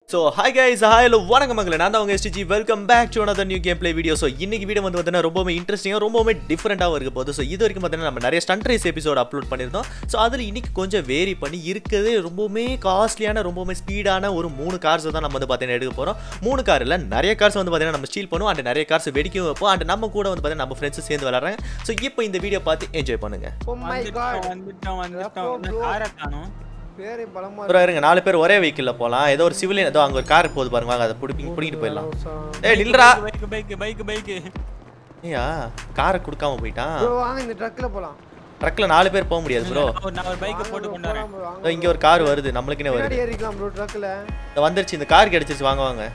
So hi guys hi hello வணக்கம் மங்களே நான் தான் உங்க STG welcome back to another new game play video so இன்னைக்கு வீடியோ வந்து பார்த்தீங்கன்னா ரொம்பவே இன்ட்ரெஸ்டிங்காக ரொம்பவே டிஃப்ரெண்ட்டாகவும் இருக்க போகுது ஸோ இது வரைக்கும் பார்த்தீங்கன்னா நம்ம நிறைய ஸ்டண்ட் ரேஸ் எபிசோட் அப்லோட் பண்ணியிருந்தோம் ஸோ அதில் இன்னைக்கு கொஞ்சம் வேரி பண்ணி இருக்கிறது ரொம்பவுமே காஸ்ட்லியான ரொம்பவுமே ஸ்பீடான ஒரு மூணு கார்ஸ் தான் நம்ம வந்து பார்த்தீங்கன்னா எடுக்க போகிறோம் மூணு கார் இல்லை நிறைய கார்ஸ் வந்து பார்த்தீங்கன்னா நம்ம ஸ்டீல் பண்ணுவோம் அண்ட் நிறைய கார்ஸ் வெடிக்கவும் வைப்போம் அண்ட் நம்ம கூட வந்து பார்த்தீங்கன்னா நம்ம ஃப்ரெண்ட்ஸ் சேர்ந்து விளாட்றாங்க ஸோ இப்போ இந்த வீடியோ பார்த்து என்ஜாய் பண்ணுங்க Oh my god. வந்துட்டோம் வந்துட்டோம் Bro, வந்துட்டோம் bro. காரை காணோம் பேரே பலமா அப்புறம் இருங்க நாலு பேர் ஒரே வெஹிக்கிளில் போகலாம் ஏதோ ஒரு சிவிலியன் ஏதோ அங்கே ஒரு கார் போகுது பாருங்க வாங்க அதை பிடிப்பி பிடிக்கிட்டு போயிடலாம் ஏய் நில்றா பைக் பைக் பைக் பைக் ஏயா காரை கொடுக்காம போயிட்டான் ப்ரோ வாங்க இந்த ட்ரக்ல போலாம் ட்ரக்ல நாலு பேர் போக முடியாது ப்ரோ நான் ஒரு பைக் போட்டு கொண்டு வரேன் போலாம் bro, வாங்க. இங்க ஒரு கார் வருது நம்மளுக்குனே வருது பின்னாடி ஏறிக்கலாம் ப்ரோ ட்ரக்ல இந்த வந்துருச்சு இந்த கார் கிடைச்சிருச்சு வாங்க வாங்க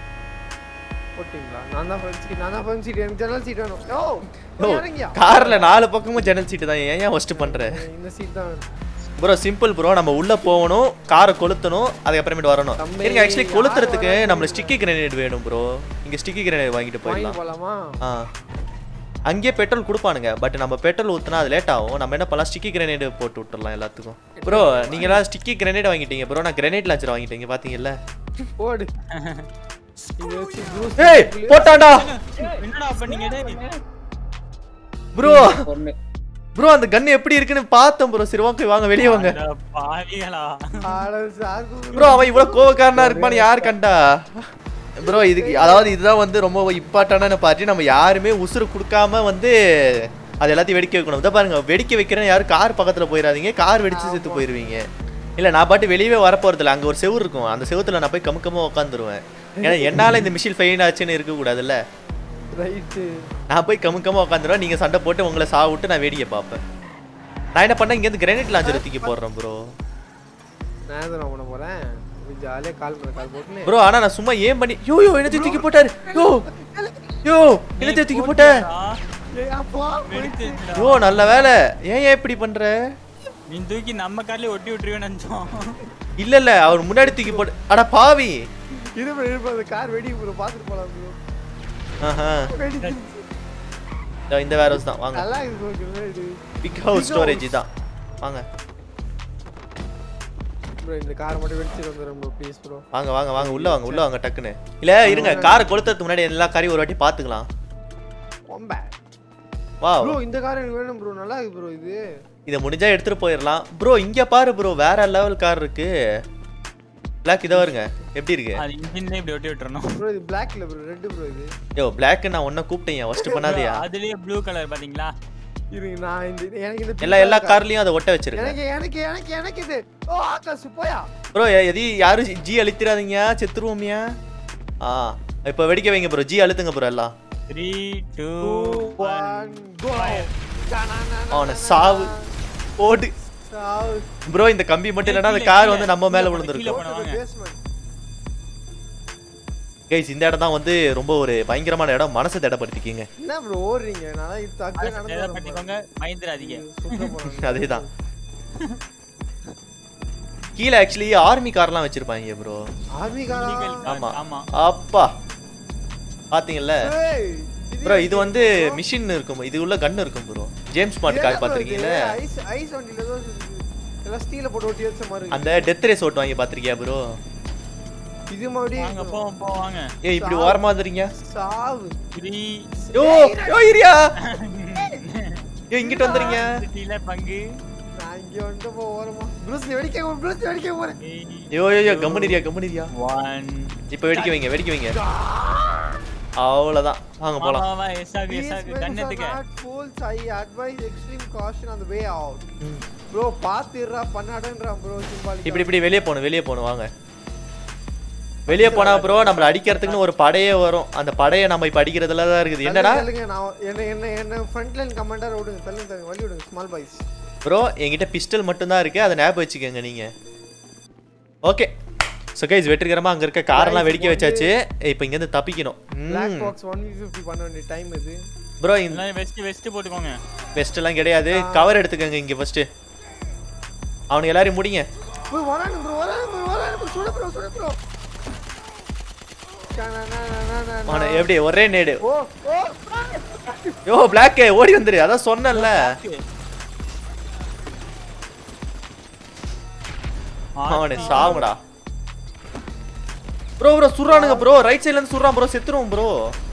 போட்டிங்களா நான் தான் ஃப்ரண்ட் சீட் நான் தான் ஃப்ரண்ட் சீட் எனக்கு ஜன்னல் சீட் வேணும் ஓ ஓ, இறங்கியா கார்ல நாலு பக்கமும் ஜன்னல் சீட்டு தான் ஏன் ஏன் ஃபர்ஸ்ட் பண்ற இந்த சீட் தான் வேணும் ப்ரோ சிம்பிள் ப்ரோ நம்ம உள்ள போகணும் காரை கொளுத்தணும் அதுக்கப்புறமேட்டு வரணும் தம்பி, இருங்க ஆக்சுவலி யார் கொளுத்துறதுக்கு வராங்க? நம்மள ஸ்டிக்கி கிரனேட் வேணும் ப்ரோ இங்க ஸ்டிக்கி கிரனேட் வாங்கிட்டு வாங்கி போயிடலாம் போலாமா ஆ அங்கேயே பெட்ரோல் கொடுப்பானுங்க பட் நம்ம பெட்ரோல் ஊத்துனா அது லேட் ஆகும் நம்ம என்ன பண்ணலாம் ஸ்டிக்கி கிரனேட் போட்டு விட்டுறலாம் எல்லாத்துக்கும் ப்ரோ நீங்க எல்லாம் ஸ்டிக்கி கிரனேட் வாங்கிட்டீங்க ப்ரோ நான் கிரனேட் லான்ச்சர் வாங்கிட்டீங்க பாத்தீங்கல்ல போடு இங்க வச்சு ப்ரூஸ் ஏய் போட்டான்டா என்னடா பண்ணீங்க டேய் ப்ரோ ப்ரோ அந்த கன் எப்படி இருக்குன்னு பார்த்தேன் ப்ரோ சரி ஓகே வாங்க வெளியே வாங்க அட பாவிகளா ஆட சாக்கு ப்ரோ அவன் இவ்வளவு கோவக்காரனா இருப்பான்னு யார் கண்டா ப்ரோ இதுக்கு அதாவது இதுதான் வந்து ரொம்ப இம்பார்ட்டன்டான பார்ட்டி நம்ம யாருமே உசுறு கொடுக்காம வந்து அது எல்லாத்தையும் வெடிக்க வைக்கணும் இதை பாருங்க வெடிக்க வைக்கிறேன் யாரும் கார் பக்கத்துல போயிடாதீங்க கார் வெடிச்சு செத்து போயிருவீங்க இல்ல நான் பாட்டு வெளியவே வரப்போறதில்ல அங்க ஒரு செவுரு இருக்கும் அந்த செவுத்துல நான் போய் கமுக்கமா உட்காந்துருவேன் ஏன்னா என்னால இந்த மிஷின் ஃபெயின் ஆச்சுன்னு இருக்க கூடாதுல்ல ரைட் நான் போய் கமுக்கமா உட்காந்துருவேன் நீங்க சண்டை போட்டு உங்களை சா விட்டு நான் வேடிக்கை பார்ப்பேன் நான் என்ன பண்ணேன் இங்கேருந்து கிரானைட் லாஞ்சர் தூக்கி போடுறேன் ப்ரோ நான் எதுவும் பண்ண போறேன் ஜாலியா கால் பண்ண கால் போட்டுன்னு ப்ரோ ஆனா நான் சும்மா ஏன் பண்ணி யோ யோ என்னத்தை தூக்கி போட்டாரு யோ யோ என்னத்தை தூக்கி போட்ட ஏய் அப்பா வெடிச்சிருச்சுடா. யோ நல்ல வேலை ஏன் ஏன் இப்படி பண்ற நீ தூக்கி நம்ம கார்லயே ஒட்டி விட்டுருவேன்னு நினைச்சோம் இல்ல இல்ல அவர் முன்னாடி தூக்கி போட்டு அட பாவி இது ப்ரோ இது அந்த கார் வெடி ப்ரோ பாத்துட்டு போலாம் ப்ரோ ஆஹா வெடி இதோ இந்த வேர் ஹவுஸ் தான் வாங்க நல்லா இருக்கு ப்ரோ இது பிக் ஹவுஸ் ஸ்டோரேஜ் தான் வாங்க ப்ரோ இந்த கார் மட்டும் வெடிச்சிட்டு வந்துடும் ப்ரோ ப்ளீஸ் ப்ரோ வாங்க வாங்க வாங்க உள்ள வாங்க உள்ள வாங்க டக்குன்னு இல்ல இருங்க காரை கொளுத்துறதுக்கு முன்னாடி எல்லா காரையும் ஒரு வாட்டி பாத்துக்கலாம் ரொம்ப வா ப்ரோ இந்த கார் எனக்கு வேணும் ப்ரோ நல்லா இருக்கு ப்ரோ இது இதை முடிஞ்சா எடுத்துட்டு போயிடலாம் ப்ரோ இங்க பாரு ப்ரோ வேற லெவல் கார் இருக்கு பிளாக் இதோ வருங்க எப்படி இருக்கு அது இன்ஜின்ல இப்படி ஒட்டி விட்டுறணும் ப்ரோ இது பிளாக் இல்ல ப்ரோ ரெட் ப்ரோ இது யோ பிளாக் நான் ஒன்னும் கூப்பிட்டேன் ஃபர்ஸ்ட் பண்ணாதயா அதுலயே ப்ளூ கலர் பாத்தீங்களா இருங்க நான் இந்த இது- எனக்கு இந்த எல்லா எல்லா கார்லயும் அதை ஒட்ட வச்சிருக்கேன் எனக்கு எனக்கு எனக்கு எனக்கு இது ஓ ஆகாஷ் போயா ப்ரோ எதி யாரும் ஜி அழுத்திராதீங்க செத்துருவோமியா ஆ இப்போ வெடிக்க வைங்க ப்ரோ ஜி அழுத்துங்க ப்ரோ எல்லாம் த்ரீ டூ ஒன் கோ அவனை சாவு ஓடு சாவு ப்ரோ இந்த கம்பி மட்டும் இல்லைன்னா அந்த கார் வந்து நம்ம மேல விழுந்துருக்கும் கீழே வாங்க. பேஸ்மெண்ட் கைஸ் இந்த இடம் தான் வந்து ரொம்ப ஒரு பயங்கரமான இடம் மனசை திடப்படுத்திக்கிங்க என்ன ப்ரோ ஓடுறீங்க நான் இது தக்க நடந்து வரேன் bro. பண்ணிக்கோங்க பயந்துராதீங்க சுத்த போறேன் அதேதான் கீழே ஆக்சுவலி ஆர்மி கார்லாம் வச்சிருப்பாங்க ப்ரோ ஆர்மி காரா ஆமா ஆமா அப்பா பாத்தீங்கல்ல ஏய் ப்ரோ இது வந்து மிஷின் இருக்கும் இது உள்ள கன் இருக்கும் ப்ரோ ஜேம்ஸ் பாண்ட் கார் பாத்திருக்கீங்களா ஐஸ் ஐஸ் வண்டில ஏதோ இருக்குது. எல்லாம் ஸ்டீல போட்டு ஒட்டி வச்ச மாதிரி இருக்கு. அந்த டெத் ரேஸ் ஓட்டு வாங்கி பாத்திருக்கியா ப்ரோ இது மறுபடியும் வாங்க போவோம் போவாங்க ஏய் இப்படி ஓரமா வந்துறீங்க சாவு த்ரீ யோ யோ இரியா யோ இங்கிட்டு வந்துறீங்க சிட்டில பங்கு நான் இங்க வந்து போ ஓரமா ப்ரூஸ் வெடிக்க ப்ரூஸ் வெடிக்க போறேன் யோ யோ யோ கம்முனிரியா கம்முனிரியா ஒன் இப்போ வெடிக்க வைங்க வெடிக்க வைங்க அவ்வளவுதான் வாங்க போலாம் வா வா எஸ் ஆகு எஸ் These ஆகு men are கண்ணத்துக்கு not fools. I advise extreme caution on the way out. ம். Bro, பாத்துடுறா பண்ணாடன்றா ப்ரோ சிம்பாலிக் இப்படி இப்படி வெளியே போகணும் வெளியே போகணும் வாங்க வெளியே போனா ப்ரோ நம்மள அடிக்கிறதுக்குன்னு ஒரு படையே வரும் அந்த படையை நம்ம இப்ப அடிக்கிறதுல தான் இருக்குது என்னடா சொல்லுங்க நான் என்ன என்ன என்ன ஃப்ரண்ட் லைன் கமெண்டர் விடுங்க தள்ளுங்க தள்ளுங்க வழி விடுங்க ஸ்மால் பாய்ஸ் ப்ரோ என்கிட்ட பிஸ்டல் மட்டும்தான் இருக்கு அதை ஞாபகம் வச்சுக்கோங்க நீங்க ஓகே ஸோ கைஸ் வெற்றிகரமா அங்க இருக்க காரெல்லாம் வெடிக்க வச்சாச்சு இப்போ இங்கேருந்து தப்பிக்கணும் பிளாக் பாக்ஸ் 1v50 பண்ண வேண்டிய டைம் இது ப்ரோ இந்த எல்லாம் வெஸ்ட் வெஸ்ட் போட்டுக்கோங்க வெஸ்ட் எல்லாம் கிடையாது கவர் எடுத்துக்கோங்க இங்க ஃபர்ஸ்ட் அவனுக்கு எல்லாரையும் முடிங்க ப்ரோ வரானு ப்ரோ வரானு ப்ரோ வரானு ப்ரோ சுட ப்ரோ சுட ப்ரோ அவனை எப்படி ஒரே நேடு ஓ ஓ யோ பிளாக் ஓடி வந்துரு அதான் சொன்னேன்ல அவனை சாவுடா ப்ரோ ப்ரோ சுடுறானுங்க ப்ரோ ரைட் சைடுல இருந்து சுடுறான் ப்ரோ செத்துருவோம் ப்ரோ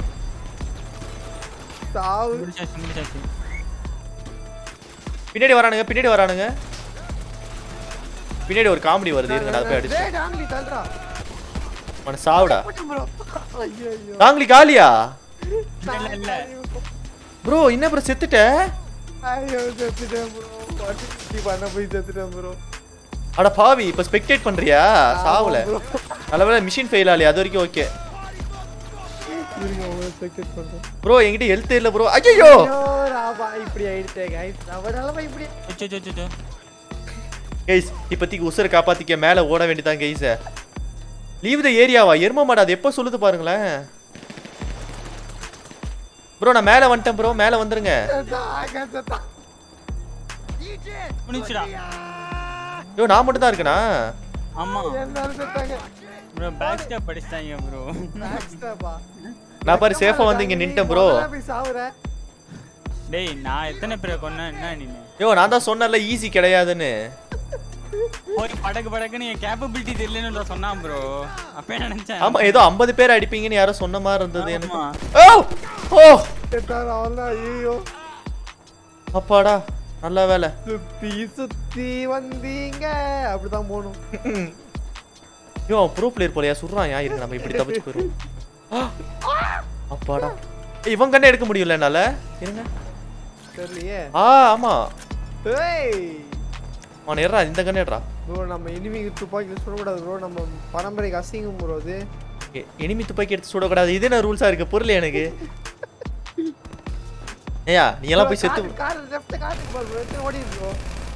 சாவு முடிச்சாச்சு முடிச்சாச்சு பின்னாடி வரானுங்க பின்னாடி வரானுங்க பின்னாடி ஒரு காமெடி வருது இருங்க நான் போய் அடிச்சு டேய் டாங்லி தள்ளுடா மன சாவுடா போட்டு ப்ரோ ஐயோ ஐயோ நாங்களி காலியா இல்ல இல்ல ப்ரோ என்ன ப்ரோ செத்துட்ட ஐயோ செத்துட்டேன் ப்ரோ பட்டி பண்ண போய் செத்துட்டேன் ப்ரோ அட பாவி இப்ப ஸ்பெக்டேட் பண்றியா சாவல bro. நல்லவேளை மிஷின் ஃபெயில் ஆகலையா அது வரைக்கும் ஓகே இருங்க ஒரு செகண்ட் பண்றேன் ப்ரோ என்கிட்ட ஹெல்த் இல்ல ப்ரோ ஐயோ ஐயோ ராபா இப்படி ஆயிடுச்சே கைஸ் நம்ம நிலைமை இப்படி சோ சோ சோ கைஸ் இப்போதைக்கு உசுரை காப்பாத்திக்க மேல ஓட வேண்டியதான் கைஸ் லீவ் த ஏரியாவா எரும மாடா அது எப்போ சொல்லுது பாருங்களேன் ப்ரோ நான் மேல வந்துட்டேன் ப்ரோ மேல வந்துருங்க செத்தா, செத்தா. முடிச்சுடா ஐயோ நான் மட்டும் தான் இருக்கேனா ஆமா எல்லாரும் செத்தாங்க ப்ரோ பேக் ஸ்டெப் படிச்சிட்டாங்க ப்ரோ Backstab ஆ? நான் பாரு சேஃபா வந்து இங்க நின்ட்டேன் ப்ரோ முதல்ல போய் சாவுற. டேய் நான் எத்தனை பேரை கொன்னேன் என்ன நீ ஐயோ நான் தான் சொன்னேன்ல ஈஸி கிடையாதுன்னு போய் படக்கு படக்குன்னு என் கேப்பபிலிட்டி தெரியலன்னு நான் சொன்னான் ப்ரோ அப்பயே நினைச்சேன் ஆமா ஏதோ 50 பேர் அடிப்பீங்கன்னு யாரோ சொன்ன மாதிரி இருந்தது எனக்கு ஆமா. ஓ ஓ செத்தாரு, அவ்வளவுதான். ஐயோ. அப்பாடா நல்ல வேலை சுத்தி சுத்தி வந்தீங்க அப்படிதான் போகணும் ஐயோ ப்ரோ பிளேயர் போலையா சுடுறான் யா இருங்க நம்ம இப்படி தப்பிச்சு போயிரும் அப்பாடா ஏய், இவன் கண்ணே எடுக்க முடியல என்னால இருங்க தெரியலையே ஆ ஆமா ஏய் அவன் ஏறா இந்த கண்ணே ஏறா ப்ரோ நம்ம இனிமிக்கு துப்பாக்கி சொல்லக்கூடாது ப்ரோ நம்ம பரம்பரைக்கு அசிங்கம் ப்ரோ அது எனிமி துப்பாக்கி எடுத்து சுடக்கூடாது இது என்ன ரூல்ஸா இருக்கு புரியல எனக்கு ஏயா நீ எல்லாம் போய் செத்து கார் லெஃப்ட் கார் ப்ரோ எத்தனை ஓடி ப்ரோ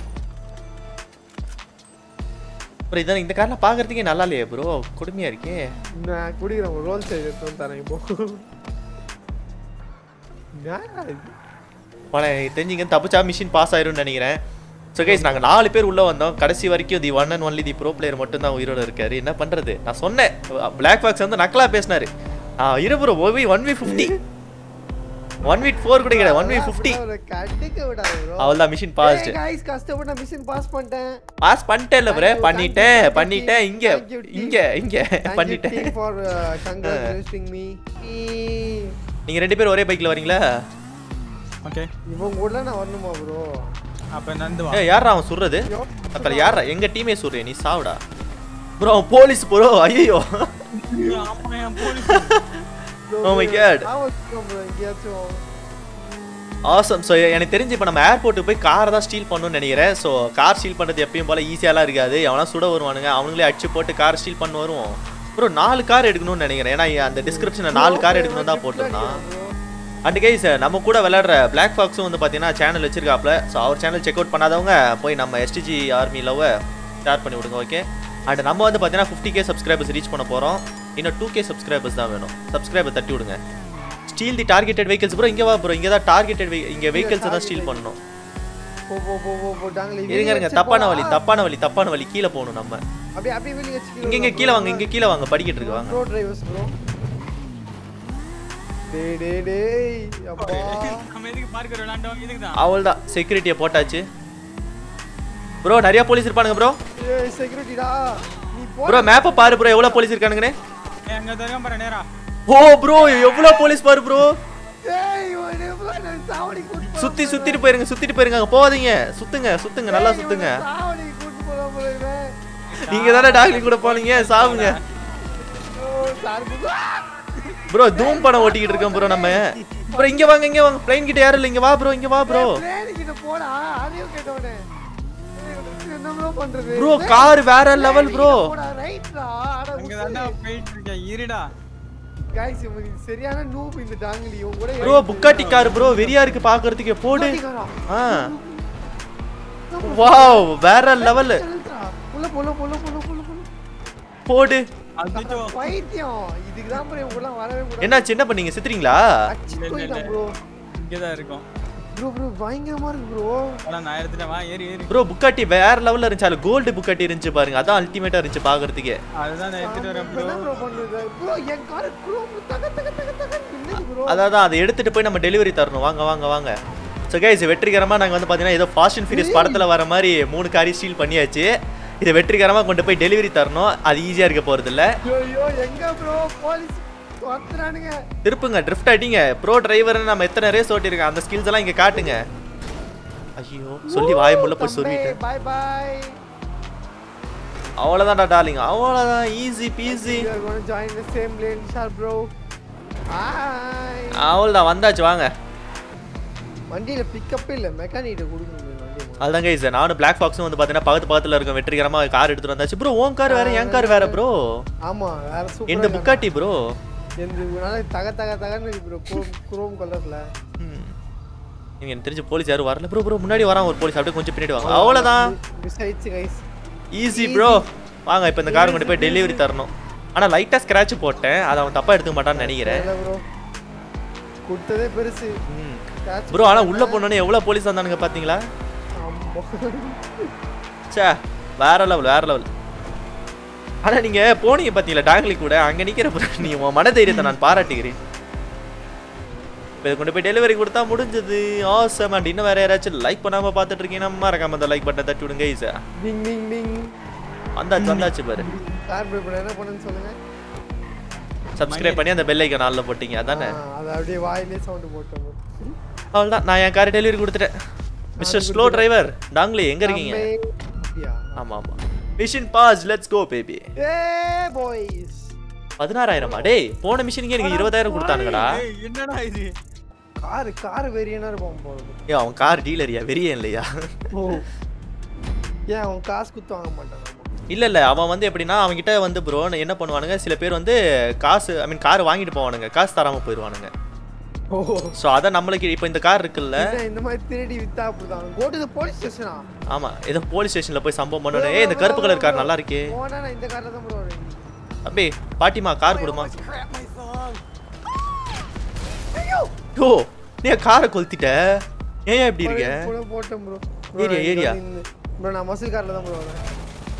ப்ரோ இதான் இந்த கார்ல பாக்குறதுக்கே நல்லா இல்லையே ப்ரோ கொடுமையா இருக்கே நான் குடிக்கிறேன் ஒரு ரோல் சைடு எடுத்து வந்து தரேன் இப்போ என்னடா இது? பல தெரிஞ்சுங்க தப்பிச்சா மிஷின் பாஸ் ஆயிரும்னு நினைக்கிறேன் ஸோ கைஸ் நாங்கள் நாலு பேர் உள்ளே வந்தோம் கடைசி வரைக்கும் the one and only the bro player மட்டும் தான் உயிரோட இருக்காரு என்ன பண்ணுறது நான் சொன்னேன் பிளாக் பாக்ஸ் வந்து நக்கலா பேசினாரு ஆ இரு ப்ரோ ஓவி ஒன் வி ஃபிஃப்டி ஒன் வீட் ஃபோர் கூட கிடையாது ஒன் வி ஃபிஃப்டி ஒரு கடிக்க விடாது ப்ரோ அவள் தான் மிஷின் பாஸ் கைஸ் கஷ்டப்பட்டு நான் மிஷின் பாஸ் பண்ணிட்டேன் பாஸ் பண்ணிட்டேன் இல்லை ப்ரோ Thank you, பண்ணிட்டேன் thank you, பண்ணிட்டேன் thank இங்கே you, thank you, team. இங்கே இங்கே Thank you பண்ணிட்டேன் team for uh, congratulating me. நீங்கள் ரெண்டு பேரும் ஒரே பைக்கில் வரீங்களா ஓகே இவங்க கூட நான் வரணுமா ப்ரோ அப்ப நடந்து வா ஏ யாரா அவன் சுடுறது அத்தல யாரா எங்க டீமே சுடுறே நீ சாவுடா ப்ரோ அவன் போலீஸ் ப்ரோ ஐயோ ஆமா என் police Oh my God. Bro எங்கேயாச்சும் ஆசம் ஸோ எனக்கு தெரிஞ்சு இப்போ நம்ம ஏர்போர்ட்டுக்கு போய் காரை தான் ஸ்டீல் பண்ணணும்னு நினைக்கிறேன் ஸோ கார் ஸ்டீல் பண்ணுறது எப்பயும் போல் ஈஸியாலாம் இருக்காது எவனா சுட வருவானுங்க அவங்களே அடிச்சு போட்டு கார் ஸ்டீல் பண்ண வருவோம் ப்ரோ நாலு கார் எடுக்கணும்னு நினைக்கிறேன் ஏன்னா அந்த டிஸ்கிரிப்ஷனில் நாலு கார் எடுக்கணும் தான் போட்டிருந்தான் அண்ட் கைஸ் நம்ம கூட விளையாடுற பிளாக் ஃபாக்ஸும் வந்து பார்த்தீங்கன்னா சேனல் வச்சிருக்காப்ல ஸோ அவர் சேனல் செக் அவுட் பண்ணாதவங்க போய் நம்ம எஸ்டிஜி ஆர்மி லவ் ஷேர் பண்ணி விடுங்க ஓகே அண்ட் நம்ம வந்து பார்த்தீங்கன்னா ஃபிஃப்டி கே சப்ஸ்கிரைபர்ஸ் ரீச் பண்ண போகிறோம் இன்னும் டூ கே சப்ஸ்கிரைபர்ஸ் தான் வேணும் சப்ஸ்கிரைபர் தட்டி விடுங்க steal the targeted vehicles bro இங்கே வா ப்ரோ இங்கே தான் டார்கெட்டட் இங்கே வெஹிக்கல்ஸ் தான் ஸ்டீல் பண்ணணும் போ போ போ போ போட்டாங்களே இருங்க இருங்க தப்பான வழி தப்பான வழி தப்பான வழி கீழே போகணும் நம்ம அப்படியே அப்படியே வெளிய வச்சு இங்க இங்க கீழே வாங்க இங்க கீழே வாங்க படிக்கிட்டு இருக்கு வாங்க ப்ரோ டிரைவர்ஸ் ப்ரோ டேய் டேய் டேய் அப்பா நம்ம எதுக்கு பார்க்க விளையாண்டோம் இதுக்கு தான் அவள் தான் செக்யூரிட்டியை போட்டாச்சு ப்ரோ நிறைய போலீஸ் இருப்பானுங்க ப்ரோ ஏய் செக்யூரிட்டிடா நீ போ ப்ரோ மேப்பை பாரு ப்ரோ எவ்வளோ போலீஸ் இருக்கானுங்கண்ணே ஏய், அங்க தரங்க பாரு நேரா ஓ ப்ரோ எவ்வளோ போலீஸ் பாரு ப்ரோ ஏய் ஒரு எவ்வளவு சாவடி கூட்டி சுத்தி சுத்திட்டு போயிருங்க சுத்திட்டு போயிருங்க அங்க போகாதீங்க சுத்துங்க சுத்துங்க நல்லா சுத்துங்க சாவடி கூட்டி போலாம் போல இவன் நீங்க தானே டாக்லி கூட போனீங்க சாவுங்க ஓ சார் ப்ரோ தூம் படம் ஓட்டிக்கிட்டு இருக்கோம் ப்ரோ நம்ம ப்ரோ இங்க வாங்க இங்க வாங்க பிளைன் கிட்ட யாரும் இல்லை இங்க வா ப்ரோ இங்க வா ப்ரோ பிளேன் கிட்ட போடா அதையும் கேட்டவனே என்ன ப்ரோ பண்றது ப்ரோ கார் வேற லெவல் ப்ரோ போடா ரைட்ரா அட அங்க தாண்டா போயிட்டு இருக்கேன் இருடா गाइस இவங்க சரியான நூப் இந்த டாங்கிலி இவங்க கூட ப்ரோ புக்காட்டி கார் ப்ரோ வெறியா இருக்கு பாக்குறதுக்கு போடு ஆ வாவ் வேற லெவல் புள்ள புள்ள புள்ள புள்ள புள்ள புள்ள போடு அச்சோ பைத்தியம் இதுக்கு தான் ப்ரோ இவங்க எல்லாம் வரவே கூடாது என்னாச்சு என்ன பண்ணீங்க சித்துறீங்களா அடிச்சு இல்ல, இல்ல, போயிட்டான் இல்ல. ப்ரோ இங்கே தான் இருக்கும் ப்ரோ ப்ரோ பயங்கரமா இருக்கு ப்ரோ அதான் நான் எடுத்துட்டேன் வா ஏறி ஏறி ப்ரோ புக்காட்டி வேற லெவல்ல இருந்துச்சு அது கோல்டு புக்காட்டி இருந்துச்சு பாருங்க அதான் அல்டிமேட்டா இருந்துச்சு பாக்குறதுக்கு அதுதான் நான் எடுத்துட்டு வரேன் என்ன ப்ரோ ப்ரோ பண்றது ப்ரோ என் கார் ப்ரோ தக தக தக தக நின்னுது ப்ரோ அதான் அதை எடுத்துட்டு போய் நம்ம டெலிவரி தரணும் வாங்க வாங்க வாங்க ஸோ கைஸ் வெற்றிகரமாக நாங்கள் வந்து பார்த்தீங்கன்னா ஏதோ ஃபாஸ்ட் அண்ட் ஃபியூரியஸ் படத்தில் வர மாதிரி மூணு காரி ஸ்டீல் பண்ணியாச்சு இதை வெற்றிகரமா கொண்டு போய் டெலிவரி தரணும் அது ஈஸியா இருக்க போறது இல்ல ஐயோ எங்க ப்ரோ போலீஸ் துரத்துறானுங்க திருப்புங்க ட்ரிஃப்ட் அடிங்க ப்ரோ டிரைவர்னு நம்ம எத்தனை ரேஸ் ஓட்டிருக்கோம் அந்த ஸ்கில்ஸ் எல்லாம் இங்க காட்டுங்க ஐயோ சொல்லி வாய் முள்ள போய் சொல்லிட்டேன் பை பை அவ்வளவுதான்டா டார்லிங் அவ்வளவுதான் easy peasy you are going to join the same lane sharp bro hi அவ்வளவுதான் வந்தாச்சு வாங்க வண்டியில பிக்கப் இல்ல மெக்கானிக்கிட்ட கொடுக்கணும் வண்டி அதுதான் கைஸ் நானும் பிளாக் பாக்ஸும் வந்து பாத்தீங்கன்னா பக்கத்து பக்கத்துல இருக்கும் வெற்றிகரமா கார் எடுத்துட்டு வந்தாச்சு ப்ரோ உன் கார் வேற என் கார் வேற ப்ரோ ஆமா வேற சூப்பர் இந்த புக்காட்டி ப்ரோ எந்த நாளை தக தக தகன்னு இருக்கு ப்ரோ குரோம் குரோம் கலர்ல எனக்கு தெரிஞ்ச போலீஸ் யாரும் வரல ப்ரோ ப்ரோ முன்னாடி வரான் ஒரு போலீஸ் அப்படியே கொஞ்சம் பின்னாடி வாங்க அவ்வளவுதான் மிஸ் ஆயிடுச்சு கைஸ் ஈஸி ப்ரோ வாங்க இப்போ இந்த கார் கொண்டு போய் டெலிவரி தரணும் ஆனா லைட்டா ஸ்கிராட்ச் போட்டேன் அதை அவன் தப்பா எடுத்துக்க மாட்டான்னு நினைக்கிறேன் இல்ல ப்ரோ கொடுத்ததே பெருசு Scratch ப்ரோ ஆனா உள்ள போனோன்னே எவ்வளவு போலீஸ் வந்தானுங்க பாத்தீங்களா ஆமா ச்சே வேற லெவல் வேற லெவல் ஆனா நீங்க போனீங்க பாத்தீங்களா டாங்லி கூட அங்க நிக்கிற bro, நீ உன் மனதைரியத்தை நான் பாராட்டுகிறேன் இப்போ இதை கொண்டு போய் டெலிவரி கொடுத்தா முடிஞ்சது ஆசம் அண்ட் இன்னும் வேற யாராச்சும் லைக் பண்ணாம பார்த்துட்டு இருக்கீங்கன்னா மறக்காம அந்த லைக் பட்டனை தட்டி விடுங்க ஈஸா டிங் டிங் டிங் வந்தாச்சு வந்தாச்சு பாரு கார் பை பண்ண என்ன பண்ணுன்னு சொல்லுங்க சப்ஸ்கிரைப் பண்ணி அந்த பெல் ஐக்கன் ஆல்ல போட்டீங்க அதானே ஆ, அது அப்படியே வாயிலே சவுண்ட் போட்டோம் bro. அவ்வளோதான் நான் என் காரை டெலிவரி கொடுத்துட்டேன் மிஸ்டர் ஸ்லோ டிரைவர் டாங்லி எங்க இருக்கீங்க அப்படியா? ஆமா ஆமா mission boss let's go baby ஏய் பாய்ஸ் பதினாறாயிரமா டேய் போன மிஷினுக்கு எனக்கு இருபதாயிரம் கொடுத்தானுங்கடா ஏய், என்னடா இது கார் கார் வெறியனா இருப்பான் போறது ஏ அவன் கார் டீலரியா வெறியன் இல்லையா ஓ ஏன் அவன் காசு குத்து வாங்க மாட்டான் இல்ல இல்ல அவன் வந்து எப்படின்னா அவன்கிட்ட வந்து ப்ரோ என்ன பண்ணுவானுங்க சில பேர் வந்து காசு ஐ மீன் கார் வாங்கிட்டு போவானுங்க காசு தராம போயிடுவானுங்க ஓ ஸோ அதான் நம்மளுக்கு இப்போ இந்த கார் இருக்குல்ல என்ன இந்த மாதிரி திருடி வித்தா அப்படிதான் கோ டு தி போலீஸ் ஸ்டேஷனா ஆமா ஏதோ போலீஸ் ஸ்டேஷன்ல போய் சம்பவம் பண்ணணும் ஏய் இந்த கருப்பு கலர் கார் நல்லா இருக்கே போனா நான் இந்த கார்ல தான் ப்ரோ தம்பி பாட்டிமா கார் கொடுமா ஓ நீ காரை கொளுத்திட்ட ஏன் இப்படி இருக்க கூட போட்டேன் ப்ரோ ஏரியா, ஏரியா. ப்ரோ நான் மசில் கார்ல தான் ப்ரோ வரேன்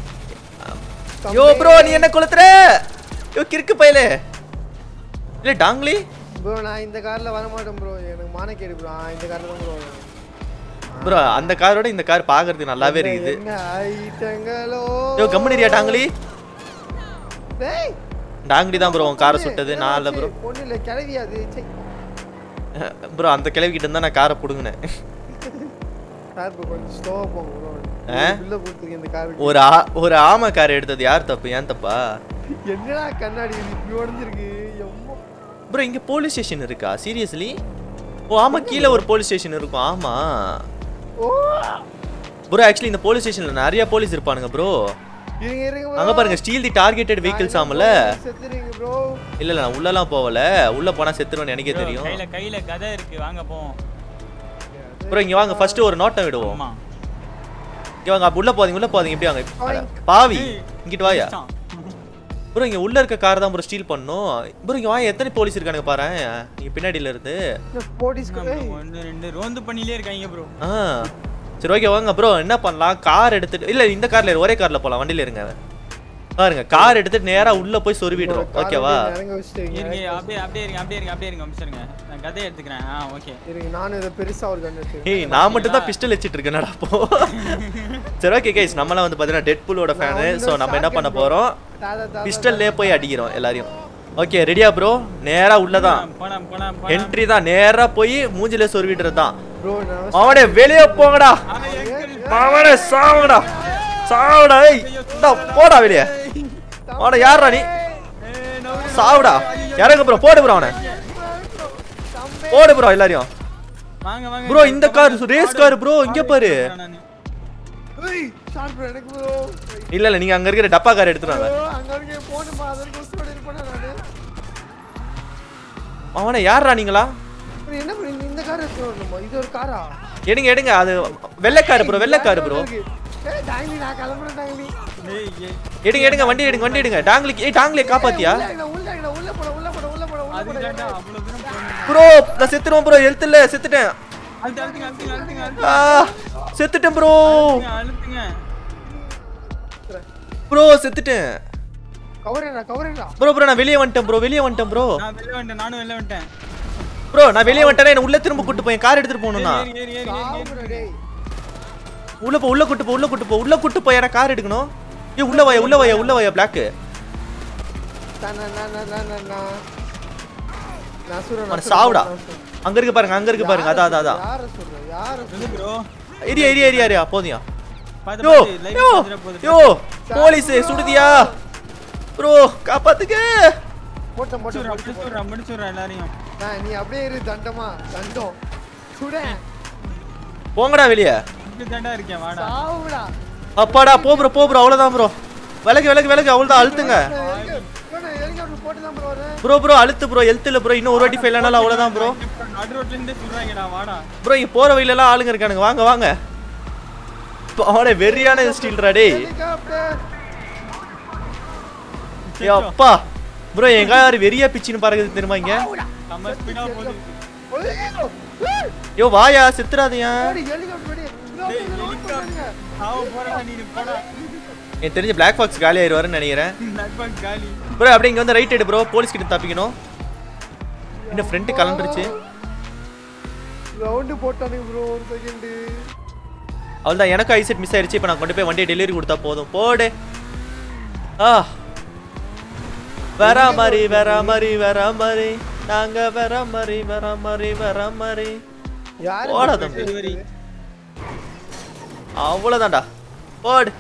யோ ப்ரோ நீ என்ன கொளுத்துற யோ கிறுக்கு பயலே இல்ல டாங்லி ப்ரோ நான் இந்த கார்ல வர மாட்டேன் ப்ரோ எனக்கு மானக்கேடு ப்ரோ இந்த கார்ல தான் ப்ரோ வரேன் ப்ரோ அந்த காரோட இந்த கார் பாக்குறதுக்கு நல்லாவே இருக்குது என்ன ஐட்டங்களோ யோ கம்பெனிரியா டாங்லி டேய் டாங்லி தான் ப்ரோ உன் காரை சுட்டது நான் இல்ல ப்ரோ ஒண்ணு இல்ல கிளவி அது சே ப்ரோ அந்த கிழவி கிட்ட இருந்தா நான் காரை புடுங்கினேன் கார் ப்ரோ கொஞ்சம் ஸ்லோவா போங்க ப்ரோ ஆ? உள்ள போட்டுருக்கேன் இந்த காருக்கு ஒரு ஆ ஒரு ஆமை கார் எடுத்தது யார் தப்பு ஏன் தப்பா என்னடா கண்ணாடி இது இப்படி உடஞ்சிருக்கு எம்மோ ப்ரோ இங்க போலீஸ் ஸ்டேஷன் இருக்கா சீரியஸ்லி ஓ ஆமா கீழே ஒரு போலீஸ் ஸ்டேஷன் இருக்கும் ஆமா ஓ ப்ரோ ஆக்சுவலி இந்த போலீஸ் ஸ்டேஷன்ல நிறைய போலீஸ் இருப்பானுங்க ப்ரோ இருங்க இருங்க bro. அங்க பாருங்க ஸ்டீல் தி டார்கெட்டட் வெஹிக்கிள்ஸ் ஆமல செத்துறீங்க ப்ரோ இல்ல இல்ல நான் உள்ளலாம் போகல உள்ள போனா செத்துருவேன்னு எனக்கே bro, தெரியும் கையில கையில கதை இருக்கு வாங்க போவோம் ப்ரோ இங்க வாங்க ஃபர்ஸ்ட் ஒரு நோட்டம் விடுவோம் ஆமா இங்க வாங்க அப்ப உள்ள போதீங்க உள்ள போதீங்க இப்படி வாங்க அட, பாவி இங்கிட்டு வாயா ப்ரோ இங்க உள்ள இருக்க கார் தான் ப்ரோ ஸ்டீல் பண்ணும் ப்ரோ இங்க வாங்க எத்தனை போலீஸ் இருக்கானுங்க பாரு நீங்க பின்னாடில இருந்து போலீஸ்க்கு ஒன்று ரெண்டு ரோந்து பண்ணிலே இருக்காங்க ப்ரோ ஆ சரி ஓகே வாங்க ப்ரோ என்ன பண்ணலாம் கார் எடுத்துட்டு இல்ல இந்த கார்ல இரு, ஒரே கார்ல போலாம் வண்டியில இருங்க பாருங்க கார் எடுத்துட்டு நேரா உள்ள போய் சொருவிடுறோம் ஓகேவா இறங்க வச்சுட்டீங்க இருங்க அப்படியே அப்படியே இருங்க அப்படியே இருங்க அப்படியே இருங்க அமிச்சிருங்க நான் கதையை எடுத்துக்கிறேன் ஆ ஓகே இருங்க நானும் இதை பெருசா ஒரு கண்ணு எடுத்துக்கிறேன் ஏய் நான் மட்டும் தான் பிஸ்டல் வச்சிட்டு இருக்கேனடா அப்போ சரி ஓகே கைஸ் நம்மலாம் வந்து பாத்தீங்கன்னா டெட் புல்லோட ஃபேனு ஸோ நம்ம என்ன பண்ண போறோம் தாதா தாதா பிஸ்டல்லே போய் அடிக்கிறோம் எல்லாரையும் ஓகே ரெடியா ப்ரோ நேரா உள்ளதான் போலாம் போலாம் போலாம் என்ட்ரி தான் நேரா போய் மூஞ்சில சொருவிடுறது தான் ப்ரோ நான் அவனே வெளியே போங்கடா அவனே சாவுங்கடா சாவுடா ஏய் இந்தா, போடா வெளியே அவனை யாரா நீ சாவுடா இறங்கு ப்ரோ போடு ப்ரோ அவனை போடு ப்ரோ எல்லாரையும் வாங்க வாங்க ப்ரோ இந்த கார் ரேஸ் கார் ப்ரோ இங்க பாரு நானு. ஏய் ஷார்ட் ப்ரோ எனக்கு ப்ரோ இல்ல இல்ல நீங்க அங்க இருக்கிற டப்பா கார் எடுத்துட்டு வாங்க அங்க இருக்க போணுமா அதற்கு உசுரோட இருப்பேனா நானு அவனை யாரா நீங்களா bro, என்ன ப்ரோ இந்த கார் எடுத்து வரணுமா இது ஒரு காரா எடுங்க எடுங்க அது வெள்ளைக்காரு ப்ரோ வெள்ளைக்காரு ப்ரோ ஏய் டாங்கி நான் கிளம்புறேன் டாங்கி ஏய், ஏய். எடுங்க எடுங்க வண்டி எடுங்க வண்டி எடுங்க டாங்லிக்கு ஏய் டாங்லியை காப்பாத்தியா உள்ள உள்ள உள்ள உள்ள போட உள்ள போட உள்ள போட உள்ள போட அதுதான்டா அவ்வளவு தூரம் போகணும். ப்ரோ நான் செத்துருவேன் ப்ரோ ஹெல்த் இல்ல செத்துட்டேன் அழுத்து, அழுத்துங்க, அழுத்துங்க, அழுத்துங்க, அழுத்துங்க. ஆ, செத்துட்டேன் ப்ரோ அழுத்துங்க, அழுத்துங்க. ப்ரோ செத்துட்டேன் கவரேடா கவரேடா ப்ரோ ப்ரோ நான் வெளியே வந்துட்டேன் ப்ரோ வெளியே வந்துட்டேன் ப்ரோ நான் வெளில வந்துட்டேன், நானும் வெளில வந்துட்டேன். ப்ரோ நான் வெளியே வந்துட்டேன் என்ன உள்ள திரும்ப கூட்டு போய் கார் எடுத்துட்டு போகணும்னா ஏறி, ஏறி, ஏறி, ஏறி, ஏறி. சாவுடா டேய் உள்ள போ உள்ள கூட்டு போ உள்ள கூட்டு போ உள்ள கூட்டு போய் எனக்கு கார் எடுக்கணும் ஏ உள்ள வாயா உள்ள வாயா உள்ள வாயா பிளாக் நான் நான் நான் நான் நான் நான் நான். நான் சொல்றேன், நான் அவன சொல்றேன், சாவுடா நான் சொல்றேன். அங்க இருக்கு பாருங்க அங்க இருக்கு பாருங்க அதான் அதான் அதான் யாரை சொல்றேன் யாரை சொல்லு bro area area area area போதியா பாத்து யோ பாத்து லைவ் யோ சார்ஜரா போகுது யோ போலீஸ் சுடுதியா ப்ரோ காப்பாத்துங்க போட்டேன் போட்டேன் முடிச்சுடுறா போட்டேன், முடிச்சுடுறா முடிச்சுடுறா எல்லாரையும் நான் நீ அப்படியே இரு தண்டமா தண்டம் சுடேன் போங்கடா வெளிய இப்படி தாண்டா இருக்கேன் வாடா சாவுடா அப்பாடா போ ப்ரோ போ ப்ரோ அவ்வளவுதான் ப்ரோ விலகு விலகு விலகு அவ்வளவுதான் அழுத்துங்க ஹெலிகாப்டர் போட்டு தான் ப்ரோ வரேன் ப்ரோ ப்ரோ அழுத்து ப்ரோ ஹெல்த் இல்ல ப்ரோ இன்னும் ஒரு வாட்டி ஃபெயில் ஆனாலும் அவ்வளவுதான் ப்ரோ நடு ரோட்ல இருந்தே சொல்றாங்கடா வாடா ப்ரோ இங்க போற வழியில எல்லாம் ஆளுங்க இருக்கானுங்க வாங்க வாங்க அவனே வெறியான ஸ்டீல்ரா டேய் ஹெலிகாப்டர் ஏ அப்பா ப்ரோ எங்க யாரு வெறியா பிச்சின்னு பாருங்க தெரியுமா இங்க நம்ம ஸ்பீடா போகுது யோ வாயா செத்துறாதயா ஹெலிகாப்டர் டேய் ஹெலிகாப்டர் ஆவ போறடா நீ போடா எனக்கு தெரிஞ்சு பிளாக் பாக்ஸ் காலி ஆயிருவாருன்னு நினைக்கிறேன் நட்பன் காலி ப்ரோ அப்படியே இங்க வந்து ரைட் எடு ப்ரோ போலீஸ் கிட்ட தப்பிக்கணும் இன்னும் ஃப்ரண்ட் கலண்டுருச்சு ரவுண்டு போட்டானுங்க ப்ரோ ஒரு செகண்ட் அவ்வளோதான் எனக்கும் ஐசெட் மிஸ் ஆயிருச்சு இப்போ நான் கொண்டு போய் வண்டியை டெலிவரி கொடுத்தா போதும் போடு ஆ வேற மாதிரி வேற மாதிரி வேற மாதிரி நாங்க வேற மாதிரி வேற மாதிரி வேற மாதிரி யாரு போடா தம்பி டெலிவரி அவ்வளோதான்டா போடு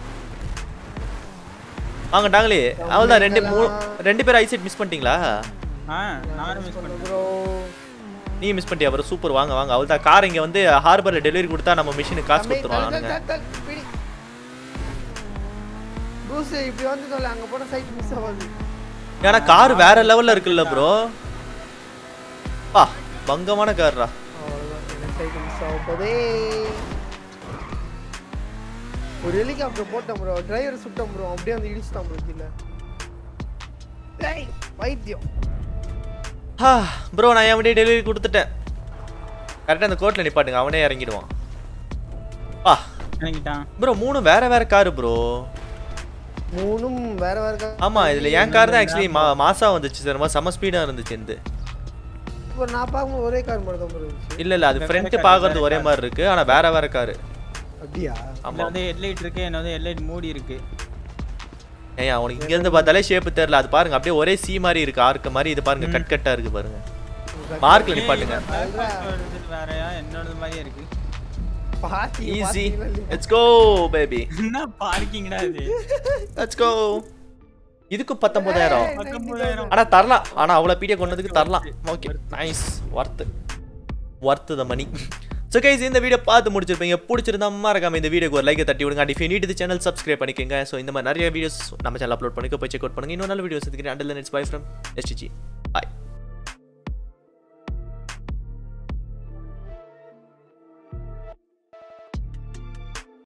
வாங்கட்டாங்களே அவ்வளோதான் ரெண்டு மூணு ரெண்டு பேரும் ஐசெட் மிஸ் பண்ணிட்டீங்களா ஆ நானும் மிஸ் பண்ணேன் ப்ரோ நீ மிஸ் பண்ணிட்டியா ப்ரோ சூப்பர் வாங்க வாங்க அவ்வளோதான் கார் இங்கே வந்து ஹார்பரில் டெலிவரி கொடுத்தா நம்ம மிஷினுக்கு காசு கொடுத்துருவாங்க ப்ரூஸ் இப்படி வந்து சொல்ல அங்க போன சைட் மிஸ் ஆகாது ஏன்னா கார் வேற லெவல்ல இருக்குல்ல ப்ரோ பா பங்கமான கார்ரா அவ்வளவுதான் சைட் மிஸ் ஆக போதே ஒரு ஹெலிகாப்டர் போட்டேன் ப்ரோ டிரைவர் சுட்டேன் ப்ரோ அப்படியே வந்து இடிச்சுட்டான் ப்ரோ கீழே டேய், வைத்தியம் ப்ரோ நான் என் வண்டியை டெலிவரி கொடுத்துட்டேன் கரெக்டாக அந்த கோர்ட்டில் நிப்பாட்டுங்க அவனே இறங்கிடுவான் பா இறங்கிட்டான் ப்ரோ மூணு வேற வேற காரு ப்ரோ மூணும் வேற வேற car. ஆமா இதுல என் கார் தான் ஆக்சுவலி மா மாசா வந்துச்சு சார் மாதிரி செம ஸ்பீடா இருந்துச்சு இந்த இப்போ நான் பார்க்கும்போது ஒரே கார் மட்டும் தான் ப்ரோ இருந்துச்சு இல்ல இல்ல அது ஃப்ரண்ட் பாக்குறது ஒரே மாதிரி இருக்கு ஆனா வேற வேற காரு அப்படியா இதுல ஆமா வந்து ஹெட்லைட் இருக்கு என்ன வந்து ஹெட்லைட் மூடி இருக்கு ஏன் அவனுக்கு இங்க இருந்து பார்த்தாலே ஷேப் தெரியல அது பாருங்க அப்படியே ஒரே சி மாதிரி இருக்கு ஆர்க்கு மாதிரி இது பாருங்க கட் கட்டா இருக்கு பாருங்க மார்க்ல நிப்பாட்டுங்க என்னோடது வேறயா என்னோடது மாதிரியே இருக்கு பாத்தி ஈஸி லெட்ஸ் கோ பேபி என்ன பார்க்கிங்டா இது லெட்ஸ் கோ இதுக்கு பத்தொன்பதாயிரம் பத்தொன்பதாயிரம் ஆனா தரலாம் ஆனா அவ்வளவு பீடியா கொண்டதுக்கு தரலாம் okay nice worth worth the money so guys இந்த வீடியோ பார்த்து முடிச்சிருப்பீங்க பிடிச்சிருந்தா மறக்காம இந்த வீடியோக்கு ஒரு லைக்கை தட்டி விடுங்க and if need channel subscribe பண்ணிக்கோங்க ஸோ இந்த மாதிரி நிறைய வீடியோஸ் நம்ம சேனல் அப்லோட் பண்ணிக்க போய் செக் அவுட் பண்ணுங்க இன்னும் நல்ல வீடியோஸ் எடுத்துக்கிறேன் until next bye from STG bye